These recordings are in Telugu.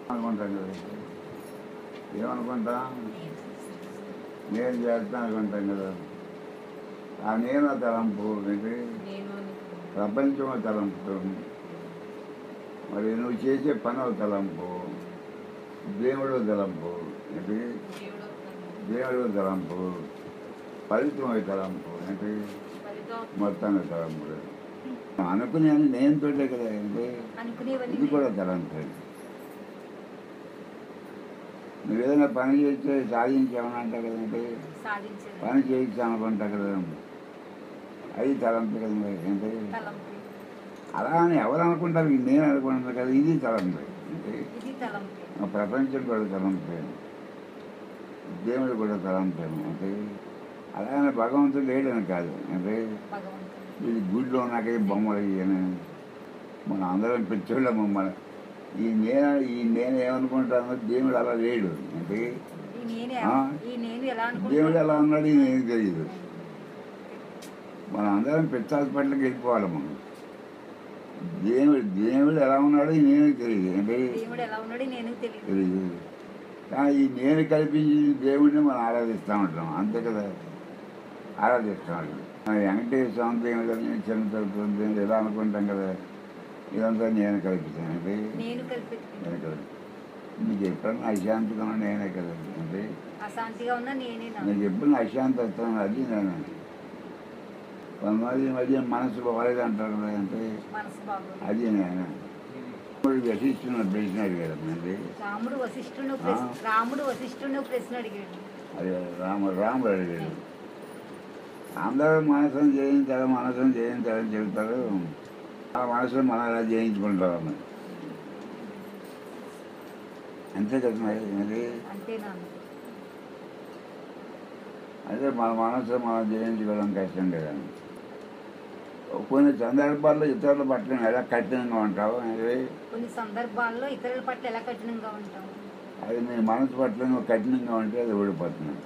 అనుకుంటాం కదా ఏమనుకుంటాం నేను చేస్తాను అనుకుంటాం కదా ఆ నేను తలంపు ఏంటి నేను అని ప్రపంచం తలంపు మరి నువ్వు చేసే పని ఒక తలంపు దేవుడు తలంపు ఏంటి దేవుడు దేవుడు తలంపు ఫలితం ఒక తలంపు ఏంటి ఫలితం మొత్తాన్ని తలంపుడు అనుకునే నేను తోటే కదా ఏంటి అనుకునేవన్నీ ఇది కూడా తలంపే నువ్వు ఏదైనా పని చేస్తే సాధించామని అంటా కదంటే సాధించేది పని చేయించామనుకుంటా కదా అది తలంపు కదా మరి ఏంటి తలంపు అలా అని ఎవరు అనుకుంటారు ఇది నేను అనుకుంటాను కదా ఇది తలంపే అంటే ఇది తలంపు ఆ ప్రపంచం కూడా తలంపే దేవుడు కూడా తలంపే అంటే అలానే భగవంతుడు లేడని కాదు అంటే భగవంతుడు ఇది గుడిలో నాకే బొమ్మలు ఇయ్యను మన అందరం పిచ్చోళ్ళ బొమ్మలు ఈ నేను ఈ నేను ఏమనుకుంటాను దేవుడు అలా లేడు అంటే ఈ నేనే ఆ? ఈ నేను ఎలా దేవుడు అనుకుంటున్నా ఎలా ఉన్నాడు ఇది నేను తెలియదు మనం అందరం పిచ్చ హాస్పిటల్కి వెళ్ళిపోవాలి మనం దేవుడు దేవుడు ఎలా ఉన్నాడో ఈ నేను తెలియదు అంటే దేవుడు ఎలా ఉన్నాడు నేను తెలియదు తెలియదు కానీ ఈ నేను కల్పించి దేవుడిని మనం ఆరాధిస్తూ ఉంటాం అంతే కదా ఆరాధిస్తూ ఉంటాం మన వెంకటేశ్వర స్వామి దేవుడు కదా, నేను చిన్న తరపున దేవుడు ఎలా అనుకుంటాం కదా ఇదంతా నేను కల్పించాను అంటే నేను కల్పిత నేను కల్పి నీకు ఎప్పుడన్నా అశాంతిగా ఉన్నా నేనే కదా అంటే అశాంతిగా ఉన్నా నేనే నా నీకు ఎప్పుడు అశాంతి వస్తాను అది నేను కొంతమంది ఈ మధ్య మనసు బాగాలేదు అంటారు కదా అంటే మనసు బాగోదు అది నేను ఇప్పుడు వ్యసిస్తున్న ప్రశ్న అడిగారు అంటే రాముడు వశిష్ఠుడు ప్రశ్న ఆ. రాముడు వశిష్ఠుడు ప్రశ్న అడిగాడు అది రామ రాముడు అడిగాడు అందరూ మనసును జయించాలి మనసును జయించాలని చెబుతారు ఆ మనసును మనం ఎలా జయించుకుంటాం అంతే కదా మరి మరి అంతే నా అదే మన మనసు మనం జయించుకోవడం కష్టం కదా కొన్ని సందర్భాల్లో ఇతరుల పట్ల ఎలా కఠినంగా ఉంటావు అది కొన్ని సందర్భాల్లో ఇతరుల పట్ల ఎలా కఠినంగా ఉంటాం అది నీ మనసు పట్ల నువ్వు కఠినంగా ఉంటే అది ఓడిపోతున్నావు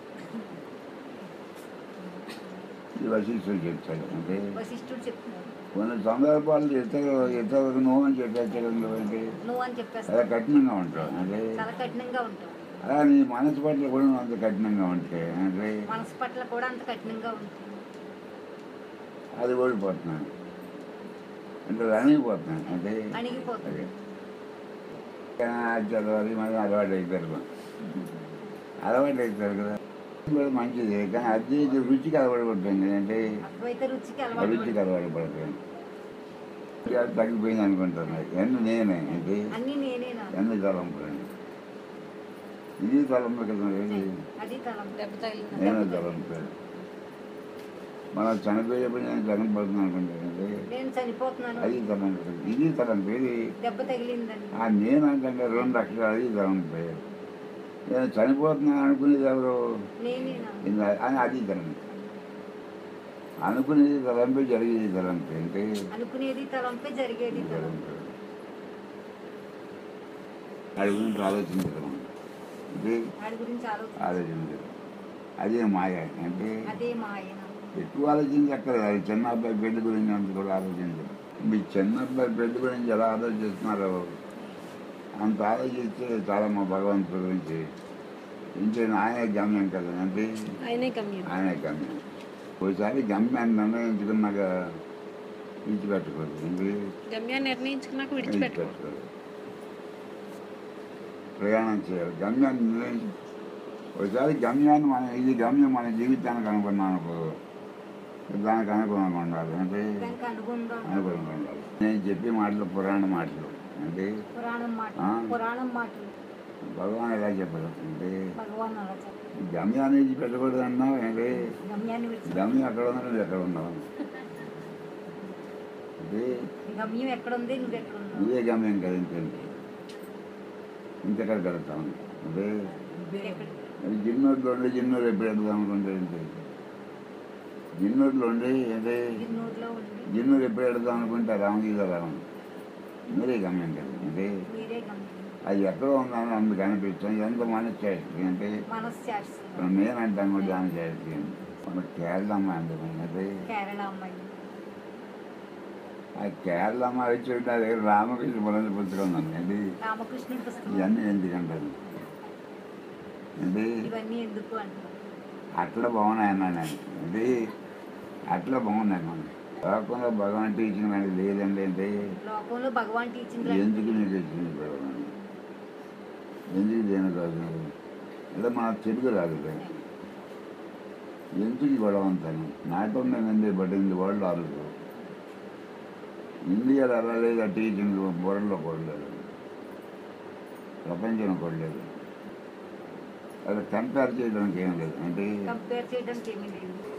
ఇది వశిష్ఠుడు చెప్తాడు అంటే వశిష్ఠుడు చెప్తున్నాడు కొన్ని సందర్భాల్లో ఇతరు ఇతరులకు నువ్వు అని చెప్పేచ్చడం అంటే నువ్వు అని అలా చెప్పేస్తా కఠినంగా ఉంటావు అంటే చాలా కఠినంగా ఉంటావు అలా నీ మనసు పట్ల కూడా నువ్వు అంత కఠినంగా ఉంటే అంటే మనసు పట్ల కూడా అంత కఠినంగా ఉంటుంది అది ఓడిపోతున్నాను అంటే అణిగిపోతున్నాను అంటే అణిగిపోతుంది అదే చదవాలి మరి అలవాటు అవుతారు అలవాటు అవుతారు కదా ఇది కూడా మంచిది కానీ అది ఇది రుచికి అలవాటు పడుతుంది అంటే అద్వైత రుచికి ఆ అలవాటు రుచికి అలవాటు పడుతుంది అది తగ్గిపోయింది అనుకుంటున్నా ఎన్ని నేనే అంటే అన్ని నేనే నా ఎన్ని తలంపులు ఇది తలంపు కదా ఏది అది తలం దెబ్బ నేను తగిలింది తలంపు మనం చనిపోయేప్పుడు నేను చనిపోతున్నాను అనుకుంటానంటే నేను చనిపోతున్నాను అది తలంపు ఇది తలంపు ఇది దెబ్బ తగిలిందని ఆ నేను అంటే రెండు అక్షరాలు అది తలంపు నేను చనిపోతున్నాను అనుకునేది ఎవరు నేనే నా ఇలా అని అది తలంపు అనుకునేది తలంపే జరిగేది తలంపు అంటే అనుకునేది తలంపే జరిగేది తలం వాడి గురించి ఆలోచించడం ఇది వాడి గురించి ఆలోచన ఆలోచించడం అదే మాయ అంటే అదే మా ఆయన ఎక్కువ ఆలోచించక్కర్లేదు అది చిన్న అబ్బాయి పెళ్లి గురించి అంత కూడా ఆలోచించరు మీ చిన్న అబ్బాయి పెళ్లి గురించి ఎలా ఆలోచిస్తున్నారో అంత ఆలోచిస్తే చాలా మా భగవంతుడి గురించి ఇంకే ఆయనే గమ్యం కదా అంటే ఆయనే గమ్యం ఆయనే గమ్యం ఒకసారి గమ్యాన్ని నిర్ణయించుకున్నాక విడిచిపెట్టకూడదు ఇంకే గమ్యాన్ని నిర్ణయించుకున్నాక విడిచిపెట్టకూడదు ప్రయాణం చేయాలి గమ్యాన్ని నిర్ణయించు ఒకసారి గమ్యాన్ని మన ఇది గమ్యం మన జీవితానికి అనుకున్నాను అనుకో దానికి అనుగుణంగా ఉండాలి అంటే దానికి అనుగుణంగా అనుగుణంగా ఉండాలి నేను చెప్పే మాటలు పురాణ మాటలు అంటే పురాణం మాట ఆ. పురాణం మాటలు భగవాన్ ఎలా చెప్పారు అంటే భగవాన్ అలా చెప్పారు గమ్యాన్ని ఇది పెట్టకూడదు అన్నావు అంటే గమ్యాన్ని విడిచి గమ్యం ఎక్కడ ఉందో నువ్వు ఎక్కడ ఉన్నావు అంటే గమ్యం ఎక్కడ ఉంది నువ్వు ఎక్కడ ఉన్నావు నువ్వే గమ్యం కదా ఇంకేంటి ఇంకెక్కడ కడతావు అంటే ఎక్కడ- అది జిన్నూరులో ఉండి జిన్నూరు ఎప్పుడు వెళ్దాం అనుకుంటే ఏంటి జిన్నూరులో ఉండి అంటే జిన్నూరులో ఉండి జిన్నూరు ఎప్పుడు వెళ్దాం అనుకుంటే రామగీత రావం మీరే గమ్యం కదా అంటే మీరే గమ్యం అది ఎక్కడో ఉందని అందుకు అనిపిస్తుంది ఎంత మనసు చేస్తుంది అంటే మనసు చేస్తుంది ఇప్పుడు నేను అంటాను కూడా దాని చేస్తుంది మన కేరళ అమ్మాయి అందుకని అంటే కేరళ అమ్మాయి ఆ కేరళ వచ్చి నా దగ్గర రామకృష్ణ పురాణ పుస్తకం ఉందండి రామకృష్ణుడి పుస్తకం ఇవన్నీ ఎందుకంటారు అంటే ఇవన్నీ ఎందుకు అంటారు అట్లా బాగున్నాయి అన్నాను అంటే అట్లా బాగున్నాయి మనం లోకంలో భగవాన్ టీచింగ్ అనేది లేదండి అంటే లోకంలో భగవాన్ టీచింగ్ ఎందుకు నీకు ఇచ్చింది భగవాన్ ఎందుకు దేనికి అవసరం అంటే మన తెలుగు రాదు కదా. ఎందుకు ఈ గొడవ అంతాను not only India but in the world also ఇండియాలో అలా లేదు ఆ టీచింగ్ వరల్డ్లో కొడలేదు ప్రపంచంలో కొడలేదు అది కంపేర్ చేయడానికి ఏం లేదు అంటే కంపేర్ చేయడానికి ఏమీ లేదు